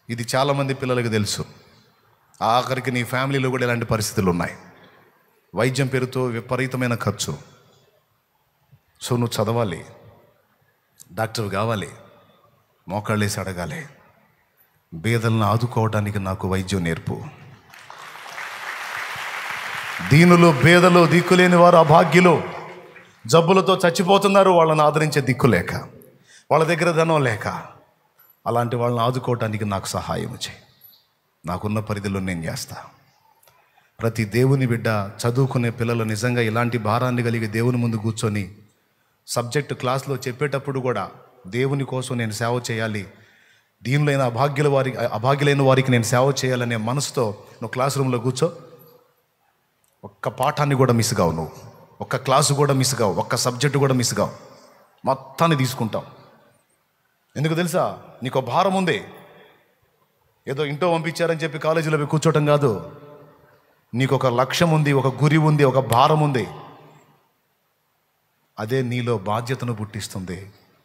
ఇది చాలామంది పిల్లలకు తెలుసు ఆఖరికి నీ ఫ్యామిలీలో కూడా ఇలాంటి పరిస్థితులు ఉన్నాయి వైద్యం పేరుతో విపరీతమైన ఖర్చు సో నువ్వు చదవాలి డాక్టర్ కావాలి మోకాళ్ళేసి అడగాలి బేదలను ఆదుకోవడానికి నాకు వైద్యం నేర్పు దీనులు బేదలు దిక్కులేని వారు అభాగ్యులు జబ్బులతో చచ్చిపోతున్నారు వాళ్ళని ఆదరించే దిక్కు లేక వాళ్ళ దగ్గర ధనం లేక అలాంటి వాళ్ళని ఆదుకోవటానికి నాకు సహాయం చేయి నాకున్న పరిధిలో నేను చేస్తా ప్రతి దేవుని బిడ్డ చదువుకునే పిల్లలు నిజంగా ఇలాంటి భారాన్ని కలిగి దేవుని ముందు కూర్చొని సబ్జెక్టు క్లాస్లో చెప్పేటప్పుడు కూడా దేవుని కోసం నేను సేవ చేయాలి దీనిలైన అభాగ్యుల వారికి అభాగ్యులైన వారికి నేను సేవ చేయాలనే మనసుతో నువ్వు క్లాస్ రూమ్లో కూర్చో ఒక్క పాఠాన్ని కూడా మిస్ కావు నువ్వు ఒక్క క్లాసు కూడా మిస్ కావు ఒక్క సబ్జెక్టు కూడా మిస్ కావు మొత్తాన్ని తీసుకుంటావు ఎందుకు తెలుసా నీకు ఒక భారం ఉంది ఏదో ఇంట్లో పంపించారని చెప్పి కాలేజీలో పోయి కూర్చోవటం కాదు నీకు ఒక లక్ష్యం ఉంది ఒక గురి ఉంది ఒక భారం ఉంది అదే నీలో బాధ్యతను పుట్టిస్తుంది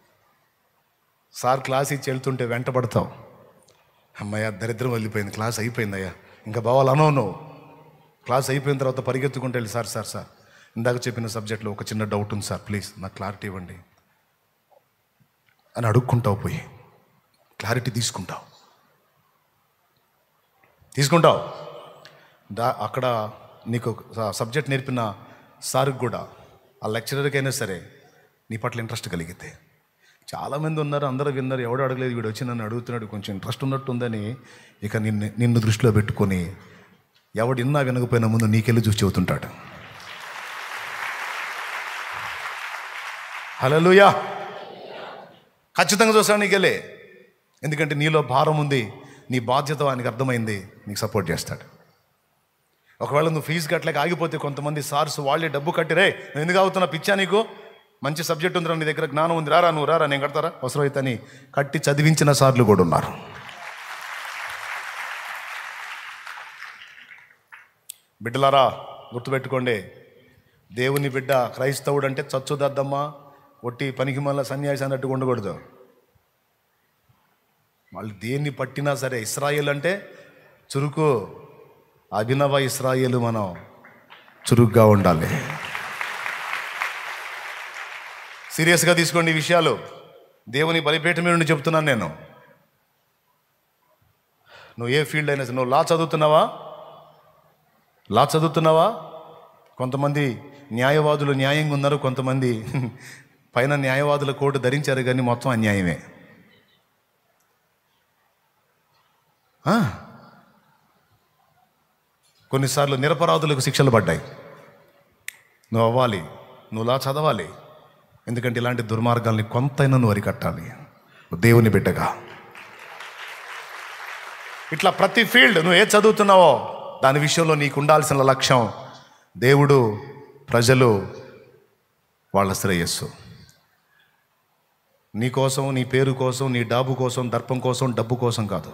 సార్ క్లాస్ ఇచ్చి వెళ్తుంటే వెంటబడతావు అమ్మయ్య దరిద్రం వెళ్ళిపోయింది క్లాస్ అయిపోయిందయ్యా ఇంకా బావాలు అనవు నువ్వు క్లాస్ అయిపోయిన తర్వాత పరిగెత్తుకుంటూ వెళ్ళి సార్ సార్ సార్ ఇందాక చెప్పిన సబ్జెక్ట్లో ఒక చిన్న డౌట్ ఉంది సార్ ప్లీజ్ నాకు క్లారిటీ ఇవ్వండి అని అడుక్కుంటావు పోయి క్లారిటీ తీసుకుంటావు తీసుకుంటావు దా అక్కడ నీకు సబ్జెక్ట్ నేర్పిన సార్కి కూడా ఆ లెక్చరర్కైనా సరే నీ పట్ల ఇంట్రెస్ట్ కలిగితే చాలామంది ఉన్నారు అందరూ విన్నారు ఎవడు అడగలేదు వీడు వచ్చి నన్ను అడుగుతున్నాడు కొంచెం ఇంట్రెస్ట్ ఉన్నట్టు ఉందని ఇక నిన్ను నిన్ను దృష్టిలో పెట్టుకొని ఎవడు ఇన్నా వినకపోయినా ముందు నీకెళ్ళి చూసి చెబుతుంటాడు హలోయా ఖచ్చితంగా చూస్తాను నీకెళ్ళే ఎందుకంటే నీలో భారం ఉంది నీ బాధ్యత ఆయనకి అర్థమైంది నీకు సపోర్ట్ చేస్తాడు ఒకవేళ నువ్వు ఫీజు కట్టలేక ఆగిపోతే కొంతమంది సార్స్ వాళ్ళే డబ్బు కట్టిరే నేను ఎందుకు అవుతున్నా పిచ్చా నీకు మంచి సబ్జెక్ట్ ఉందిరా నీ దగ్గర జ్ఞానం ఉంది రారా నువ్వు రారా నేను కడతారా అవసరమైతే అని కట్టి చదివించిన సార్లు కూడా ఉన్నారు బిడ్డలారా గుర్తుపెట్టుకోండి దేవుని బిడ్డ క్రైస్తవుడు అంటే చచ్చుదద్దమ్మ ఒట్టి పనికి మళ్ళీ సన్యాసి అన్నట్టుగా ఉండకూడదు వాళ్ళు దేన్ని పట్టినా సరే ఇస్రాయేల్ అంటే చురుకు అభినవ ఇస్రాయేలు మనం చురుగ్గా ఉండాలి సీరియస్గా తీసుకోండి ఈ విషయాలు దేవుని బలిపేట మీద నుండి చెప్తున్నాను నేను నువ్వు ఏ ఫీల్డ్ అయినా సరే నువ్వు లా చదువుతున్నావా లా చదువుతున్నావా కొంతమంది న్యాయవాదులు న్యాయంగా ఉన్నారు కొంతమంది పైన న్యాయవాదుల కోటు ధరించారు కానీ మొత్తం అన్యాయమే ఆ? కొన్నిసార్లు నిరపరాధులకు శిక్షలు పడ్డాయి నువ్వు అవ్వాలి నువ్వు లా చదవాలి ఎందుకంటే ఇలాంటి దుర్మార్గాల్ని కొంతైనా నువ్వు అరికట్టాలి దేవుని బిడ్డగా ఇట్లా ప్రతి ఫీల్డ్ నువ్వు ఏ చదువుతున్నావో దాని విషయంలో నీకు ఉండాల్సిన లక్ష్యం దేవుడు ప్రజలు వాళ్ళ శ్రేయస్సు నీ కోసం నీ పేరు కోసం నీ డాబు కోసం దర్పం కోసం డబ్బు కోసం కాదు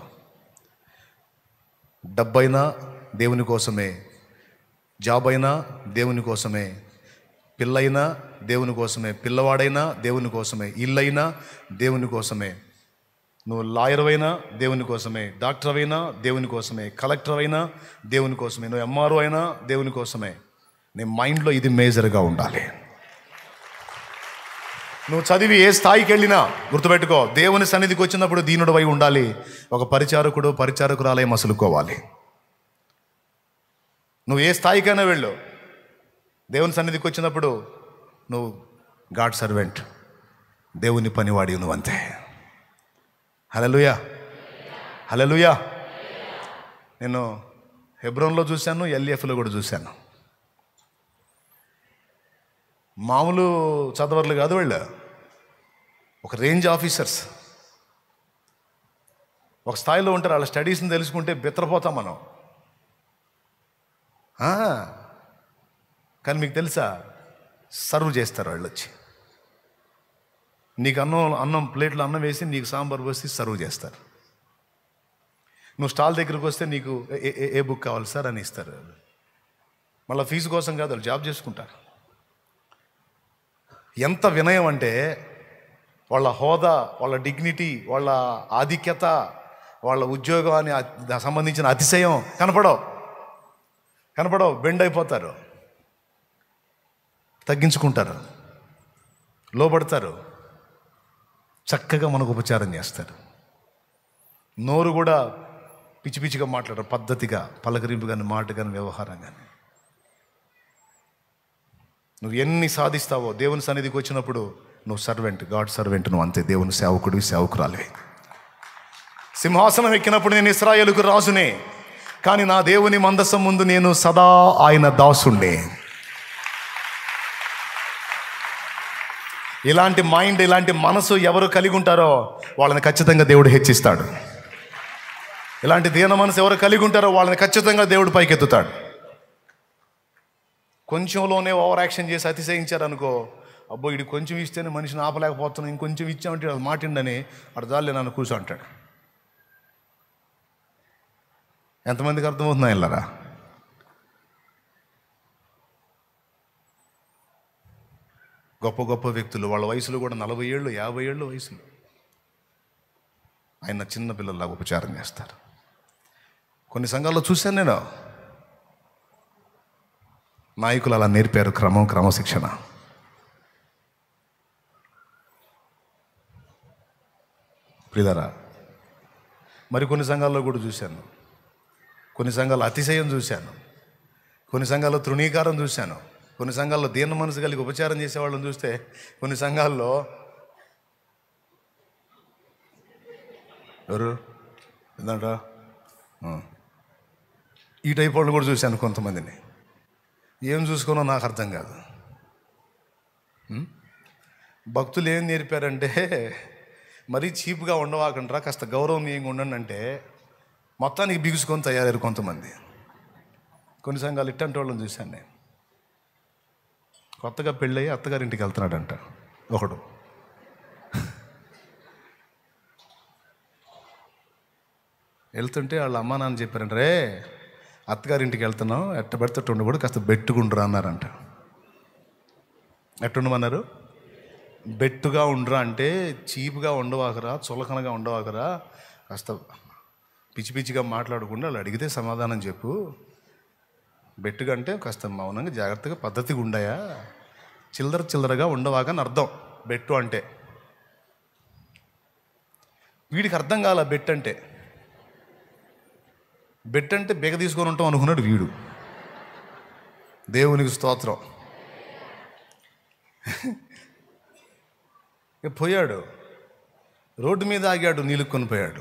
డబ్బైనా దేవుని కోసమే జాబ్ అయినా దేవుని కోసమే పిల్లైనా దేవుని కోసమే పిల్లవాడైనా దేవుని కోసమే ఇల్లైనా దేవుని కోసమే నువ్వు లాయర్ అయినా దేవుని కోసమే డాక్టర్ అయినా దేవుని కోసమే కలెక్టర్ అయినా దేవుని కోసమే నువ్వు ఎంఆర్ఓ అయినా దేవుని కోసమే నీ మైండ్లో ఇది మేజర్గా ఉండాలి నువ్వు చదివి ఏ స్థాయికి వెళ్ళినా గుర్తుపెట్టుకో దేవుని సన్నిధికి వచ్చినప్పుడు దీనుడు అయి ఉండాలి ఒక పరిచారకుడు పరిచారకురాలే మసులుకోవాలి నువ్వు ఏ స్థాయికైనా వెళ్ళు దేవుని సన్నిధికి వచ్చినప్పుడు నువ్వు గాడ్ సర్వెంట్ దేవుని పనివాడి నువ్వు అంతే హలలుయా హలలుయా నేను హెబ్రోన్లో చూశాను ఎల్ఎఫ్లో కూడా చూశాను మామూలు చదవర్లు కాదు వాళ్ళు ఒక రేంజ్ ఆఫీసర్స్ ఒక స్థాయిలో ఉంటారు వాళ్ళ స్టడీస్ని తెలుసుకుంటే బెత్తరపోతాం మనం ఆ, కానీ మీకు తెలుసా సర్వ్ చేస్తారు వాళ్ళు వచ్చి నీకు అన్నం అన్నం ప్లేట్లో అన్నం వేసి నీకు సాంబార్ పోసి సర్వ్ చేస్తారు నువ్వు స్టాల్ దగ్గరికి వస్తే నీకు ఏ- ఏ- ఏ బుక్ కావాలి సార్ అని ఇస్తారు మళ్ళీ ఫీజు కోసం కాదు వాళ్ళు జాబ్ చేసుకుంటారు ఎంత వినయం అంటే వాళ్ళ హోదా వాళ్ళ డిగ్నిటీ వాళ్ళ ఆధిక్యత వాళ్ళ ఉద్యోగాన్ని అ- సంబంధించిన అతిశయం కనపడవు కనపడవు బెండ్ అయిపోతారు తగ్గించుకుంటారు లోబడతారు చక్కగా మనకు ఉపచారం చేస్తారు నోరు కూడా పిచ్చి పిచ్చిగా మాట్లాడరు పద్ధతిగా పలకరింపు కానీ మాట కానీ వ్యవహారం కానీ నువ్వు ఎన్ని సాధిస్తావో దేవుని సన్నిధికి వచ్చినప్పుడు నువ్వు సర్వెంట్ గాడ్ సర్వెంట్ నువ్వు అంతే దేవుని సేవకుడివి సేవకురాలివి సింహాసనం ఎక్కినప్పుడు నేను ఇస్రాయేలుకు రాజునే కానీ నా దేవుని మందసం ముందు నేను సదా ఆయన దాసుండే ఇలాంటి మైండ్ ఇలాంటి మనసు ఎవరు కలిగి ఉంటారో వాళ్ళని ఖచ్చితంగా దేవుడు హెచ్చిస్తాడు ఇలాంటి దీన మనసు ఎవరు కలిగి ఉంటారో వాళ్ళని ఖచ్చితంగా దేవుడు పైకెత్తుతాడు కొంచెంలోనే ఓవర్ యాక్షన్ చేసి అతిశయించారు అనుకో అబ్బో ఇడు కొంచెం ఇస్తేనే మనిషిని ఆపలేకపోతున్నాం ఇంకొంచెం ఇచ్చామంటే అది మాటిండని అటు జాలే నన్ను కూర్చో అంటాడు ఎంతమందికి అర్థమవుతుందా ఇల్లరా గొప్ప గొప్ప వ్యక్తులు వాళ్ళ వయసులో కూడా నలభై ఏళ్ళు యాభై ఏళ్ళు వయసులో ఆయన చిన్న పిల్లల్లాగా ఉపచారం చేస్తారు కొన్ని సంఘాల్లో చూశాను నేను నాయకులు అలా నేర్పారు క్రమం క్రమశిక్షణ ప్రిదరా మరి కొన్ని సంఘాల్లో కూడా చూశాను కొన్ని సంఘాల్లో అతిశయం చూశాను కొన్ని సంఘాల్లో తృణీకారం చూశాను కొన్ని సంఘాల్లో దీన మనసు కలిగి ఉపచారం చేసేవాళ్ళని చూస్తే కొన్ని సంఘాల్లో ఎవరు ఏందంట ఆ. ఈ టైప్ వాళ్ళు కూడా చూశాను కొంతమందిని ఏం చూసుకోనో నాకు అర్థం కాదు ఉం? భక్తులు ఏం నేర్పారంటే మరీ చీప్గా ఉండవాకంటారా కాస్త గౌరవనీయంగా ఉండండి అంటే మొత్తానికి బిగుసుకొని తయారయ్యారు కొంతమంది కొన్ని సంఘాలు ఇట్టంటి వాళ్ళని చూశాను నేను కొత్తగా పెళ్ళయి అత్తగారింటికి వెళ్తున్నాడంట ఒకడు వెళ్తుంటే వాళ్ళ అమ్మా నాన్న చెప్పారంట రే అత్తగారింటికి వెళ్తున్నాం ఎట్ట పెడితే అట్టు ఉండకూడదు కాస్త బెట్టుకుండ్రా అన్నారంట ఎట్టుండమన్నారు బెట్టుగా ఉండరా అంటే చీప్గా ఉండవాకరా చులకనగా ఉండవాకరా కాస్త పిచ్చి పిచ్చిగా మాట్లాడకుండా వాళ్ళు అడిగితే సమాధానం చెప్పు బెట్టుగా అంటే కాస్త మౌనంగా జాగ్రత్తగా పద్ధతిగా ఉండాయా చిల్లర చిల్లరగా ఉండవాకని అర్థం బెట్టు అంటే వీడికి అర్థం కాల బెట్ అంటే బెట్ అంటే బెగ తీసుకొని ఉంటాం అనుకున్నాడు వీడు దేవునికి స్తోత్రం ఇక పోయాడు రోడ్డు మీద ఆగాడు నీళ్ళు కొనిపోయాడు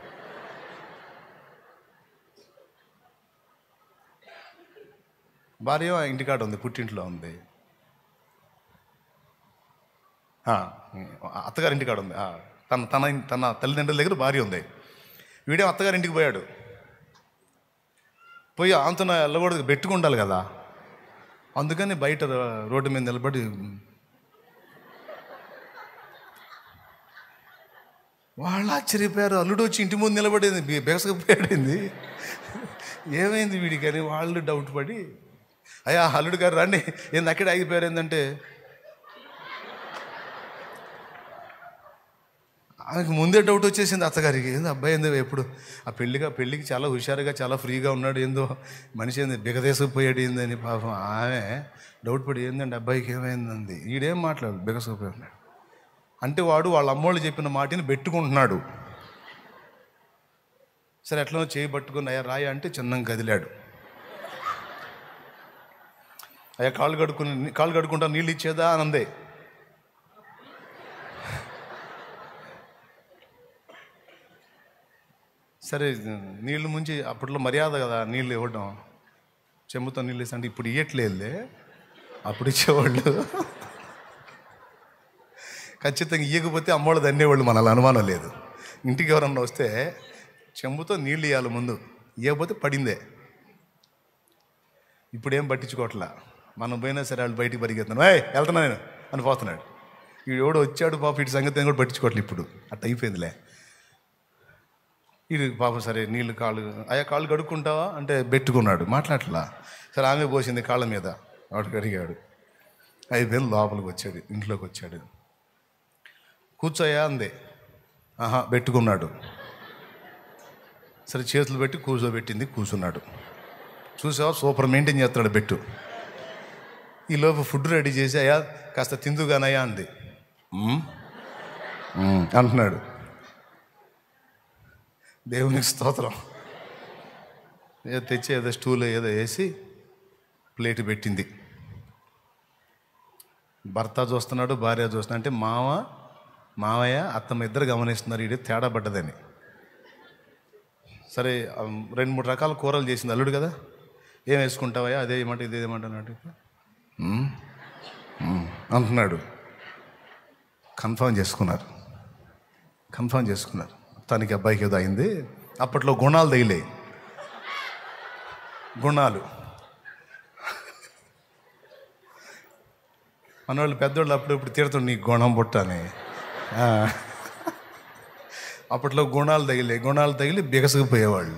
భార్య ఇంటికాడ ఉంది పుట్టింట్లో ఉంది ఆ, అత్తగారి ఇంటికాడ ఉంది ఆ, తన తన తన తల్లిదండ్రుల దగ్గర భార్య ఉంది వీడే అత్తగారి ఇంటికి పోయాడు పోయి ఆంతన వెళ్ళకూడదు పెట్టుకుండాలి కదా అందుకని బయట రోడ్డు మీద నిలబడి వాళ్ళు ఆశ్చర్యపోయారు అల్లుడు వచ్చి ఇంటి ముందు నిలబడేది బె- బెగసకపోయాడింది ఏమైంది వీడికి అని వాళ్ళు డౌట్ పడి అయ్యా అల్లుడు గారు రండి ఏంది అక్కడే ఆగిపోయారు ఏంటంటే ఆమెకు ముందే డౌట్ వచ్చేసింది అత్తగారికి ఏంది అబ్బాయి ఏందో ఎప్పుడు ఆ పెళ్ళిగా పెళ్ళికి చాలా హుషారుగా చాలా ఫ్రీగా ఉన్నాడు ఏందో మనిషి ఏంది బిగదేసుకుపోయాడు ఏందని పాపం ఆమె డౌట్ పడి ఏందండి అబ్బాయికి ఏమైందంది ఈడేం మాట్లాడు బిగసుకుపోయి ఉన్నాడు అంటే వాడు వాళ్ళ అమ్మోళ్ళు చెప్పిన మాటని పెట్టుకుంటున్నాడు సరే ఎట్లనో చేయి పట్టుకుని అయ్యా రాయ అంటే చిన్నంగా కదిలాడు అయ్యా కాళ్ళు కడుక్కుని కాళ్ళు కడుక్కుంటా నీళ్ళు ఇచ్చేదా అని అందే సరే నీళ్ళు ముంచి అప్పట్లో మర్యాద కదా నీళ్ళు ఇవ్వడం చెంబుతో నీళ్ళు ఇస్తే అంటే ఇప్పుడు ఇయ్యట్లేదులే అప్పుడు ఇచ్చేవాళ్ళు ఖచ్చితంగా ఇయ్యకపోతే అమ్మోళ్ళు దండేవాళ్ళు మనల్ని అనుమానం లేదు ఇంటికి ఎవరన్నా వస్తే చెంబుతో నీళ్ళు ఇవ్వాలి ముందు ఇవ్వకపోతే పడిందే ఇప్పుడేం పట్టించుకోవట్లా మనం పోయినా సరే వాళ్ళు బయటికి పరిగెత్తున్నాను ఏ వెళ్తున్నా నేను అని పోతున్నాడు వీడు ఎవడు వచ్చాడు పాప ఇటు సంగతి కూడా పట్టించుకోవట్లే ఇప్పుడు అట్ట అయిపోయిందిలే ఇది పాపం సరే నీళ్ళు కాళ్ళు అయ్యా కాళ్ళు కడుక్కుంటావా అంటే పెట్టుకున్నాడు మాట్లాడట్లా సరే ఆమె పోసింది కాళ్ళ మీద వాడు కడిగాడు అయిపోయింది లోపలికి వచ్చాడు ఇంట్లోకి వచ్చాడు కూర్చోయా అందే ఆహా పెట్టుకున్నాడు సరే చేతులు పెట్టి కూర్చోబెట్టింది కూర్చున్నాడు చూసావా సూపర్ మెయింటైన్ చేస్తున్నాడు బెట్టు ఈ లోపు ఫుడ్ రెడీ చేసి అయ్యా కాస్త తిందుగానయ్యా అంది "ఉమ్, ఉమ్" అంటున్నాడు దేవునికి స్తోత్రం ఏదో తెచ్చి ఏదో స్టూల్ ఏదో వేసి ప్లేట్ పెట్టింది భర్త చూస్తున్నాడు భార్య చూస్తున్నాడు అంటే మామ మామయ్య అత్తమ్మ ఇద్దరు గమనిస్తున్నారు ఇది తేడా పడ్డదని సరే ఆ, రెండు మూడు రకాల కూరలు చేసింది అల్లుడు కదా ఏం వేసుకుంటావయ్యా అదే ఏమంటే ఇదే ఏమంటున్నాడు అంటున్నాడు కన్ఫర్మ్ చేసుకున్నారు కన్ఫర్మ్ చేసుకున్నారు తనకి అబ్బాయికి ఏదో అయింది అప్పట్లో గుణాలు తగిలే గుణాలు మనవాళ్ళు పెద్దోళ్ళు అప్పుడప్పుడు తీరుతాడు నీ గుణం పుట్ట అని ఆ. అప్పట్లో గుణాలు తగిలే గుణాలు తగిలి బిగసగిపోయేవాళ్ళు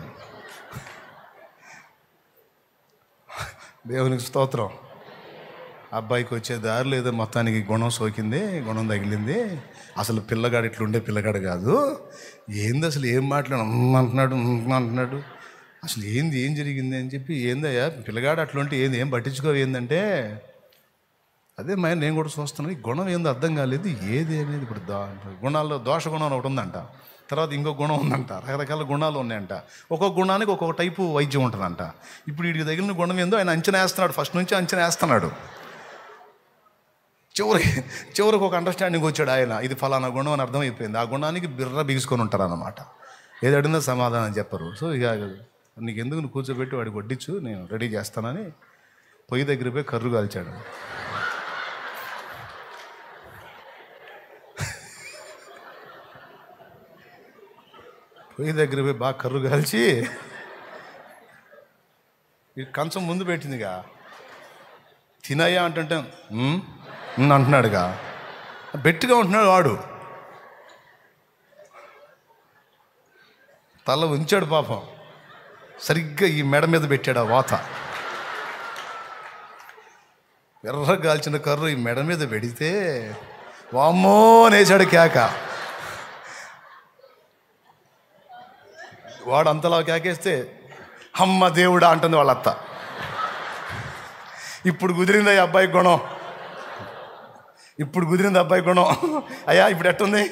దేవునికి స్తోత్రం అబ్బాయికి వచ్చే దారిలో ఏదో మొత్తానికి గుణం సోకింది గుణం తగిలింది అసలు పిల్లగాడు ఇట్లుండే పిల్లగాడు కాదు ఏంది అసలు ఏం మాట్లాడు "ఉమ్" అంటున్నాడు "ఉమ్" అంటున్నాడు అసలు ఏంది ఏం జరిగింది అని చెప్పి ఏందయ్యా పిల్లగాడు అట్లుంటే ఏంది ఏం పట్టించుకో ఏందంటే అదే మా నేను కూడా చూస్తున్నాను ఈ గుణం ఏందో అర్థం కాలేదు ఏది అనేది ఇప్పుడు దా గుణాల్లో దోష గుణం అని ఒకటి ఉందంట తర్వాత ఇంకో గుణం ఉందంట రకరకాల గుణాలు ఉన్నాయంట ఒక్కొక్క గుణానికి ఒక్కొక్క టైపు వైద్యం ఉంటుందంట ఇప్పుడు వీడికి తగిలిన గుణం ఏందో ఆయన అంచనా వేస్తున్నాడు ఫస్ట్ నుంచి అంచనా వేస్తున్నాడు చివరి చివరికి ఒక అండర్స్టాండింగ్ వచ్చాడు ఆయన ఇది ఫలానా గుణం అని అర్థమైపోయింది ఆ గుణానికి బిర్ర బిగుసుకొని ఉంటారు అన్నమాట ఏది అడిగినా సమాధానం చెప్పరు సో ఇక నీకు ఎందుకు నువ్వు కూర్చోబెట్టి వాడికి వడ్డించు నేను రెడీ చేస్తానని పొయ్యి దగ్గర పోయి కర్రు కాల్చాడు పొయ్యి దగ్గర పోయి బాగా కర్రు కాల్చి ఈ కంచం ముందు పెట్టిందిగా తినయ్యా అంటుంటే "ఉమ్, ఉమ్" అంటున్నాడుగా బెట్టుగా ఉంటున్నాడు వాడు తల ఉంచాడు పాపం సరిగ్గా ఈ మెడ మీద పెట్టాడు ఆ వాత ఎర్ర కాల్చిన కర్రు ఈ మెడ మీద పెడితే వామ్మో నేసాడు కేక వాడు అంతలా కేకేస్తే అమ్మ దేవుడా అంటుంది వాళ్ళ అత్త ఇప్పుడు కుదిరింది ఈ అబ్బాయి గుణం ఇప్పుడు కుదిరింది అబ్బాయి గుణం అయ్యా ఇప్పుడు ఎట్టుంది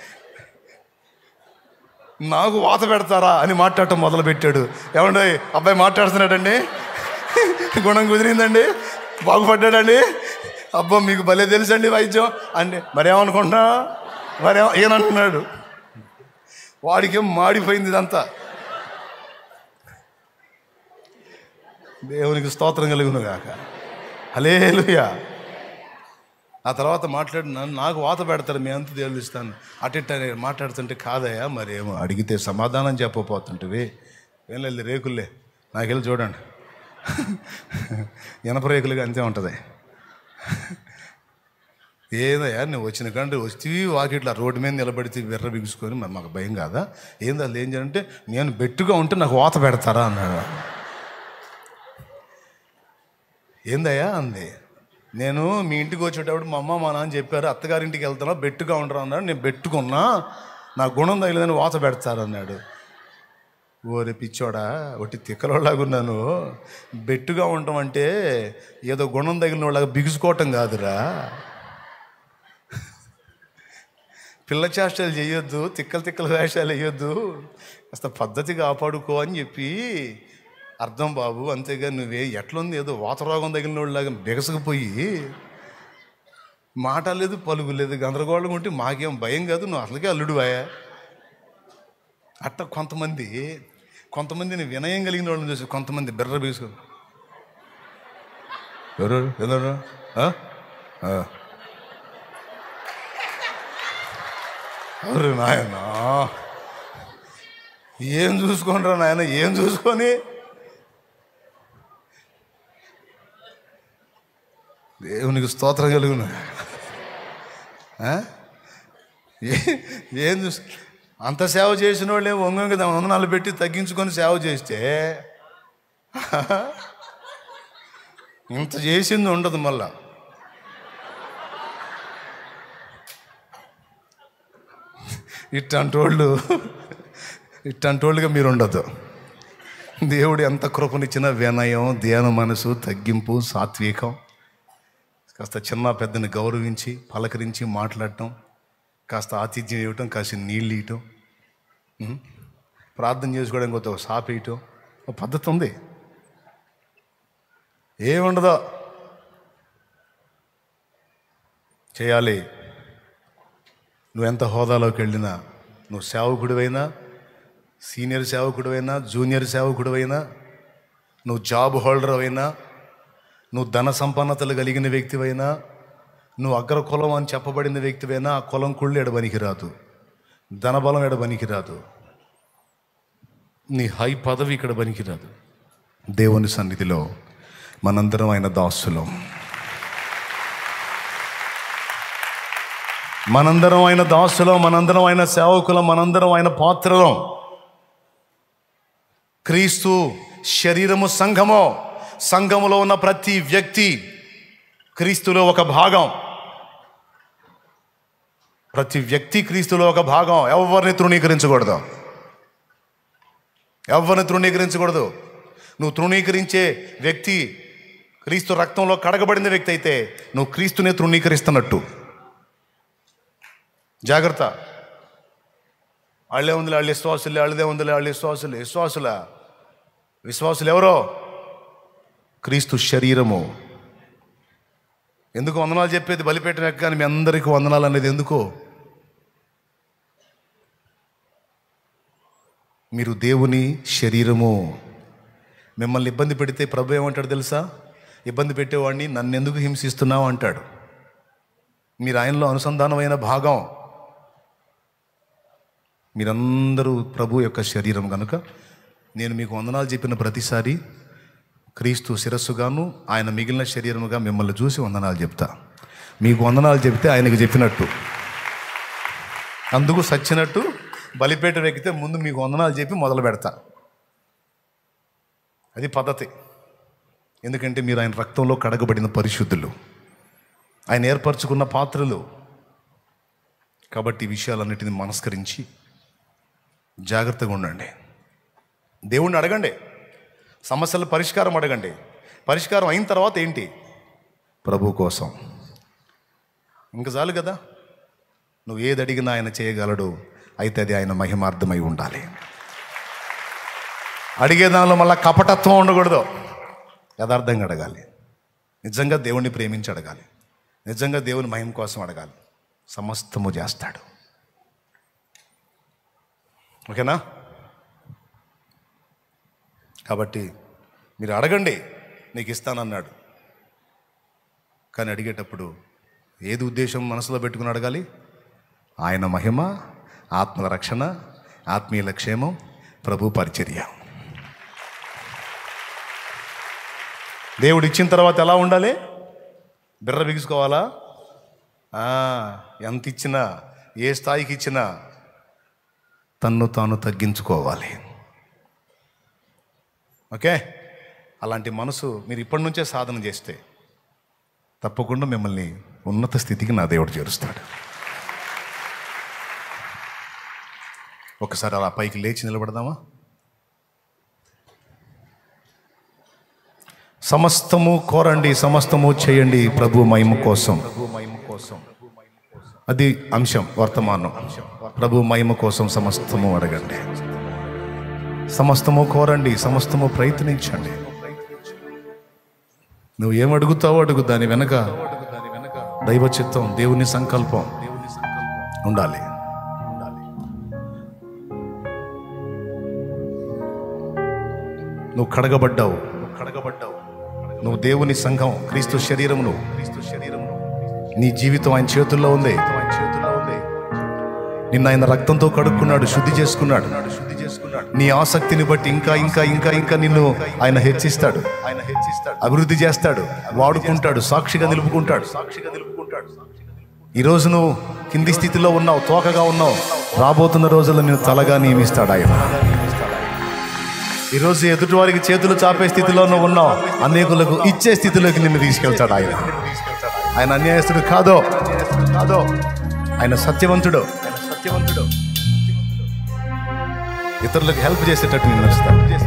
నాకు వాత పెడతారా అని మాట్లాడటం మొదలు పెట్టాడు ఏమండి అబ్బాయి మాట్లాడుతున్నాడండి గుణం కుదిరిందండి బాగుపడ్డాడండి అబ్బా మీకు భలే తెలుసండి వైద్యం అంటే మరేమనుకుంటున్నా మరేమో ఏనంటున్నాడు వాడికేం మాడిపోయింది ఇదంతా దేవునికి స్తోత్రం కలుగును గాక హలేలుయా ఆ తర్వాత మాట్లాడి నన్ను నాకు వాత పెడతారు మీ అంత తెలుస్తాను అటిట్ అని మాట్లాడుతుంటే కాదయ్యా మరేమో అడిగితే సమాధానం చెప్పపోతుంటివి ఏం లేదు రేకుల్లే నాకెళ్ళి చూడండి ఇనప రేకులుగా అంతే ఉంటుంది ఏదయ్యా నువ్వు వచ్చిన కంటే వచ్చి వాకిట్లా రోడ్డు మీద నిలబడితే వెర్ర బిగుసుకొని మరి మాకు భయం కాదా ఏంది వాళ్ళు ఏం చేయాలంటే నేను బెట్టుగా ఉంటే నాకు వాత పెడతారా అన్నాడు ఏందయ్యా అంది నేను మీ ఇంటికి వచ్చేటప్పుడు మా అమ్మ మా నాన్న చెప్పారు అత్తగారింటికి వెళ్తున్నా బెట్టుగా ఉండరు అన్నాడు నేను బెట్టుకున్నా నా గుణం తగిలిందని వాత పెడతారు అన్నాడు ఓరే పిచ్చోడా ఒకటి తిక్కలోలాగున్నాను బెట్టుగా ఉండటం అంటే ఏదో గుణం తగిలిన వాళ్ళగా బిగుసుకోవటం కాదురా పిల్ల చేష్టలు చేయొద్దు తిక్కల తిక్కల వేషాలు వేయొద్దు కాస్త పద్ధతి కాపాడుకో అని చెప్పి అర్థం బాబు అంతేగా నువ్వే ఎట్లుంది ఏదో వాతరోగం తగిలిన వాళ్ళలాగా బిగసకపోయి మాట లేదు పలుకు లేదు గందరగోళం ఉంటే మాకేం భయం కాదు నువ్వు అసలుకే అల్లుడువాయా అట్ట కొంతమంది కొంతమందిని వినయం కలిగిన వాళ్ళని చూసి కొంతమంది బెర్ర బీసు ఎవరు ఎవరు ఆ? ఆ. ఎవరు నాయన ఏం చూసుకోనరా నాయన ఏం చూసుకొని దేవునికి స్తోత్రం కలుగును ఆ? ఏ- ఏం చూసు అంత సేవ చేసిన వాళ్ళే వంగంగా వందనాలు పెట్టి తగ్గించుకొని సేవ చేస్తే ఇంత చేసింది ఉండదు మళ్ళా ఇట్లాంటి వాళ్ళు ఇట్టంటోళ్ళుగా మీరు ఉండొద్దు దేవుడు ఎంత కృపనిచ్చిన వినయం ధ్యాన మనసు తగ్గింపు సాత్వికం కాస్త చిన్న పెద్దని గౌరవించి పలకరించి మాట్లాడటం కాస్త ఆతిథ్యం ఇవ్వటం కాస్త నీళ్ళు ఇవ్వటం ఉం? ప్రార్థన చేసుకోవడానికి కొంత సాప్ వేయటం ఒక పద్ధతి ఉంది ఏముండదో చేయాలి నువ్వు ఎంత హోదాలోకి వెళ్ళినా నువ్వు సేవకుడివైనా సీనియర్ సేవకుడివైనా జూనియర్ సేవకుడివైనా నువ్వు జాబ్ హోల్డర్ అయినా నువ్వు ధన సంపన్నతలు కలిగిన వ్యక్తివైనా నువ్వు అగ్ర కులం అని చెప్పబడిన వ్యక్తివైనా ఆ కులం కుళ్ళు ఎడ పనికిరాదు ధనబలం ఎడ పనికిరాదు నీ హై పదవి ఇక్కడ పనికిరాదు దేవుని సన్నిధిలో మనందరం ఆయన దాసులం మనందరం ఆయన దాసులం మనందరం ఆయన సేవకులం మనందరం ఆయన పాత్రలం క్రీస్తు శరీరము సంఘము సంఘములో ఉన్న ప్రతి వ్యక్తి క్రీస్తులో ఒక భాగం ప్రతి వ్యక్తి క్రీస్తులో ఒక భాగం ఎవరిని తృణీకరించకూడదు ఎవరిని తృణీకరించకూడదు నువ్వు తృణీకరించే వ్యక్తి క్రీస్తు రక్తంలో కడగబడిన వ్యక్తి అయితే నువ్వు క్రీస్తునే తృణీకరిస్తున్నట్టు జాగ్రత్త వాళ్ళే ఉందిలే వాళ్ళు విశ్వాసులే వాళ్ళదే ఉందిలే వాళ్ళు విశ్వాసులే విశ్వాసుల విశ్వాసులు ఎవరో క్రీస్తు శరీరము ఎందుకు వందనాలు చెప్పేది బలిపేటం కానీ మీ అందరికీ వందనాలు అనేది ఎందుకు మీరు దేవుని శరీరము మిమ్మల్ని ఇబ్బంది పెడితే ప్రభు ఏమంటాడు తెలుసా ఇబ్బంది పెట్టేవాడిని నన్ను ఎందుకు హింసిస్తున్నావు అంటాడు మీరు ఆయనలో అనుసంధానమైన భాగం మీరందరూ ప్రభు యొక్క శరీరం కనుక నేను మీకు వందనాలు చెప్పిన ప్రతిసారి క్రీస్తు శిరస్సుగాను ఆయన మిగిలిన శరీరముగా మిమ్మల్ని చూసి వందనాలు చెప్తా మీకు వందనాలు చెప్తే ఆయనకు చెప్పినట్టు అందుకు సచ్చినట్టు బలిపేట ఎక్కితే ముందు మీకు వందనాలు చెప్పి మొదలు పెడతా అది పద్ధతి ఎందుకంటే మీరు ఆయన రక్తంలో కడగబడిన పరిశుద్ధులు ఆయన ఏర్పరచుకున్న పాత్రలు కాబట్టి ఈ విషయాలన్నిటిని మనస్కరించి జాగ్రత్తగా ఉండండి దేవుణ్ణి అడగండి సమస్యల పరిష్కారం అడగండి పరిష్కారం అయిన తర్వాత ఏంటి ప్రభు కోసం ఇంక చాలు కదా నువ్వు ఏది అడిగినా ఆయన చేయగలడు అయితే అది ఆయన మహిమార్థమై ఉండాలి అడిగే దానిలో మళ్ళీ కపటత్వం ఉండకూడదు యథార్థంగా అడగాలి నిజంగా దేవుణ్ణి ప్రేమించి అడగాలి నిజంగా దేవుని మహిమ కోసం అడగాలి సమస్తము చేస్తాడు ఓకేనా కాబట్టి మీరు అడగండి నీకు ఇస్తానన్నాడు కానీ అడిగేటప్పుడు ఏది ఉద్దేశం మనసులో పెట్టుకుని అడగాలి ఆయన మహిమ ఆత్మల రక్షణ ఆత్మీయుల క్షేమం ప్రభు పరిచర్య దేవుడు ఇచ్చిన తర్వాత ఎలా ఉండాలి బిర్ర బిగుసుకోవాలా ఆ, ఎంత ఇచ్చినా ఏ స్థాయికి ఇచ్చినా తన్ను తాను తగ్గించుకోవాలి ఓకే అలాంటి మనసు మీరు ఇప్పటి నుంచే సాధన చేస్తే తప్పకుండా మిమ్మల్ని ఉన్నత స్థితికి నా దేవుడు చేరుస్తాడు ఒకసారి అలా పైకి లేచి నిలబడదామా సమస్తము కోరండి సమస్తము చేయండి ప్రభు మహిమ కోసం ప్రభు మహిమ కోసం అది అంశం వర్తమానం ప్రభు మహిమ కోసం సమస్తము అడగండి సమస్తము కోరండి సమస్తము ప్రయత్నించండి నువ్వు ఏం అడుగుతావో అడుగు దాని వెనక దైవ చిత్తం దేవుని సంకల్పం ఉండాలి నువ్వు కడగబడ్డావు కడగబడ్డావు నువ్వు దేవుని సంఘం క్రీస్తు శరీరమును క్రీస్తు శరీరమును నీ జీవితం ఆయన చేతుల్లో ఉంది ఆయన చేతుల్లో ఉంది నిన్న ఆయన రక్తంతో కడుక్కున్నాడు శుద్ధి చేసుకున్నాడు శుద్ధి చేసుకున్నాడు నీ ఆసక్తిని బట్టి ఇంకా ఇంకా ఇంకా ఇంకా నిన్ను ఆయన హెచ్చిస్తాడు ఆయన హెచ్చిస్తాడు అభివృద్ధి చేస్తాడు వాడుకుంటాడు సాక్షిగా నిలుపుకుంటాడు సాక్షిగా నిలుపుకుంటాడు ఈ రోజు నువ్వు కింది స్థితిలో ఉన్నావు తోకగా ఉన్నావు రాబోతున్న రోజుల్లో నేను తలగా నియమిస్తాడు ఆయన ఈరోజు ఎదుటివారికి చేతులు చాపే స్థితిలో నువ్వు ఉన్నావు అనేకులకు ఇచ్చే స్థితిలోకి నిన్ను తీసుకెళ్తాడు ఆయన ఆయన అన్యాయస్తుడు కాదో కాదో ఆయన సత్యవంతుడు ఆయన సత్యవంతుడు ఇతరులకు హెల్ప్ చేసేటట్టు నేను నడుస్తాను